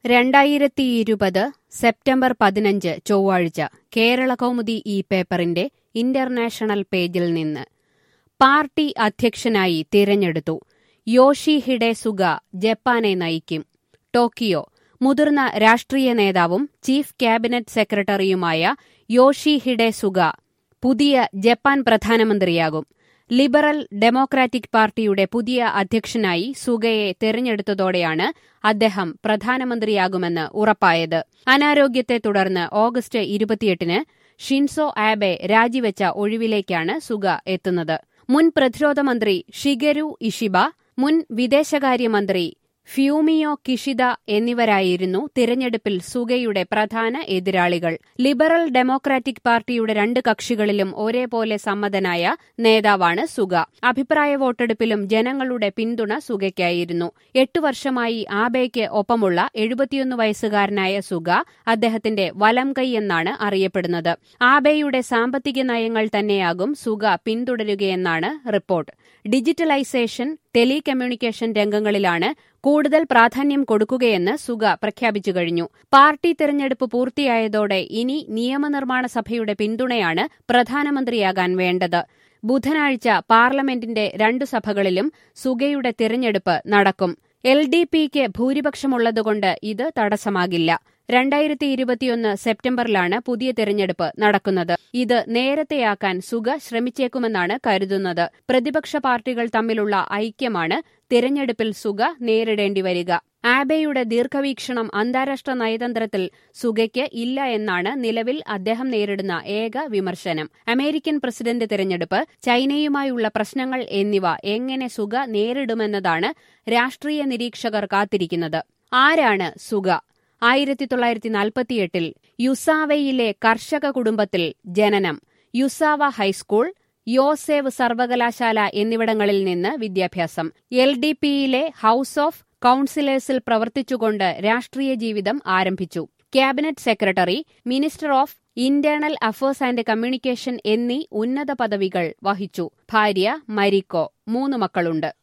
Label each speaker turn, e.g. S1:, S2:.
S1: രണ്ടായിരത്തിയിരുപത് സെപ്റ്റംബർ പതിനഞ്ച് ചൊവ്വാഴ്ച കേരള കൗമുദി ഈ പേപ്പറിന്റെ ഇന്റർനാഷണൽ പേജിൽ നിന്ന് പാർട്ടി അധ്യക്ഷനായി തിരഞ്ഞെടുത്തു യോഷി ഹിഡെ സുഗ ജപ്പാനെ നയിക്കും ടോക്കിയോ മുതിർന്ന രാഷ്ട്രീയ നേതാവും ചീഫ് ക്യാബിനറ്റ് സെക്രട്ടറിയുമായ യോഷി ഹിഡെ സുഗ പുതിയ ജപ്പാൻ പ്രധാനമന്ത്രിയാകും ലിബറൽ ഡെമോക്രാറ്റിക് പാർട്ടിയുടെ പുതിയ അധ്യക്ഷനായി സുഗയെ തെരഞ്ഞെടുത്തതോടെയാണ് അദ്ദേഹം പ്രധാനമന്ത്രിയാകുമെന്ന് ഉറപ്പായത് അനാരോഗ്യത്തെ തുടർന്ന് ഓഗസ്റ്റ് ഇരുപത്തിയെട്ടിന് ഷിൻസോ ആബെ രാജിവെച്ച ഒഴിവിലേക്കാണ് സുഗ എത്തുന്നത് മുൻ പ്രതിരോധ മന്ത്രി ഷിഗരു ഇഷിബ മുൻ വിദേശകാര്യമന്ത്രി ഫ്യൂമിയോ കിഷിദ എന്നിവരായിരുന്നു തിരഞ്ഞെടുപ്പിൽ സുഗയുടെ പ്രധാന എതിരാളികൾ ലിബറൽ ഡെമോക്രാറ്റിക് പാർട്ടിയുടെ രണ്ട് കക്ഷികളിലും ഒരേപോലെ സമ്മതനായ നേതാവാണ് സുഗ അഭിപ്രായ വോട്ടെടുപ്പിലും ജനങ്ങളുടെ പിന്തുണ സുഗയ്ക്കായിരുന്നു എട്ടു വർഷമായി ആബേയ്ക്ക് ഒപ്പമുള്ള എഴുപത്തിയൊന്ന് വയസ്സുകാരനായ സുഗ അദ്ദേഹത്തിന്റെ വലം കൈ എന്നാണ് അറിയപ്പെടുന്നത് ആബേയുടെ സാമ്പത്തിക നയങ്ങൾ തന്നെയാകും സുഗ പിന്തുടരുകയെന്നാണ് റിപ്പോർട്ട് ഡിജിറ്റലൈസേഷൻ ടെലികമ്മ്യൂണിക്കേഷൻ രംഗങ്ങളിലാണ് കൂടുതൽ പ്രാധാന്യം കൊടുക്കുകയെന്ന് സുഗ പ്രഖ്യാപിച്ചു കഴിഞ്ഞു പാർട്ടി തെരഞ്ഞെടുപ്പ് പൂർത്തിയായതോടെ ഇനി നിയമനിർമ്മാണ സഭയുടെ പിന്തുണയാണ് പ്രധാനമന്ത്രിയാകാൻ വേണ്ടത് ബുധനാഴ്ച പാർലമെന്റിന്റെ രണ്ടു സഭകളിലും സുഗയുടെ തിരഞ്ഞെടുപ്പ് നടക്കും എൽ ഡി പിക്ക് ഭൂരിപക്ഷമുള്ളതുകൊണ്ട് ഇത് തടസ്സമാകില്ല രണ്ടായിരത്തി ഇരുപത്തിയൊന്ന് സെപ്റ്റംബറിലാണ് പുതിയ തിരഞ്ഞെടുപ്പ് നടക്കുന്നത് ഇത് നേരത്തെയാക്കാൻ സുഗ ശ്രമിച്ചേക്കുമെന്നാണ് കരുതുന്നത് പ്രതിപക്ഷ പാർട്ടികൾ തമ്മിലുള്ള ഐക്യമാണ് തിരഞ്ഞെടുപ്പിൽ സുഗ നേരിടേണ്ടി വരിക ആബെയുടെ ദീർഘവീക്ഷണം അന്താരാഷ്ട്ര നയതന്ത്രത്തിൽ സുഗയ്ക്ക് ഇല്ല എന്നാണ് നിലവിൽ അദ്ദേഹം നേരിടുന്ന ഏക വിമർശനം അമേരിക്കൻ പ്രസിഡന്റ് തിരഞ്ഞെടുപ്പ് ചൈനയുമായുള്ള പ്രശ്നങ്ങൾ എന്നിവ എങ്ങനെ സുഗ നേരിടുമെന്നതാണ് രാഷ്ട്രീയ നിരീക്ഷകർ കാത്തിരിക്കുന്നത് ആരാണ് സുഗ ആയിരത്തി തൊള്ളായിരത്തി നാൽപ്പത്തിയെട്ടിൽ യുസാവയിലെ കർഷക കുടുംബത്തിൽ ജനനം യുസാവ ഹൈസ്കൂൾ യോസേവ് സർവകലാശാല എന്നിവിടങ്ങളിൽ നിന്ന് വിദ്യാഭ്യാസം എൽ ഡി പിയിലെ ഹൌസ് ഓഫ് കൌൺസിലേഴ്സിൽ പ്രവർത്തിച്ചുകൊണ്ട് രാഷ്ട്രീയ ജീവിതം ആരംഭിച്ചു cabinet secretary minister of internal affairs and communication എന്നീ ഉന്നത പദവികൾ വഹിച്ചു ഭാര്യ മരിക്കോ മൂന്ന് മക്കളുണ്ട്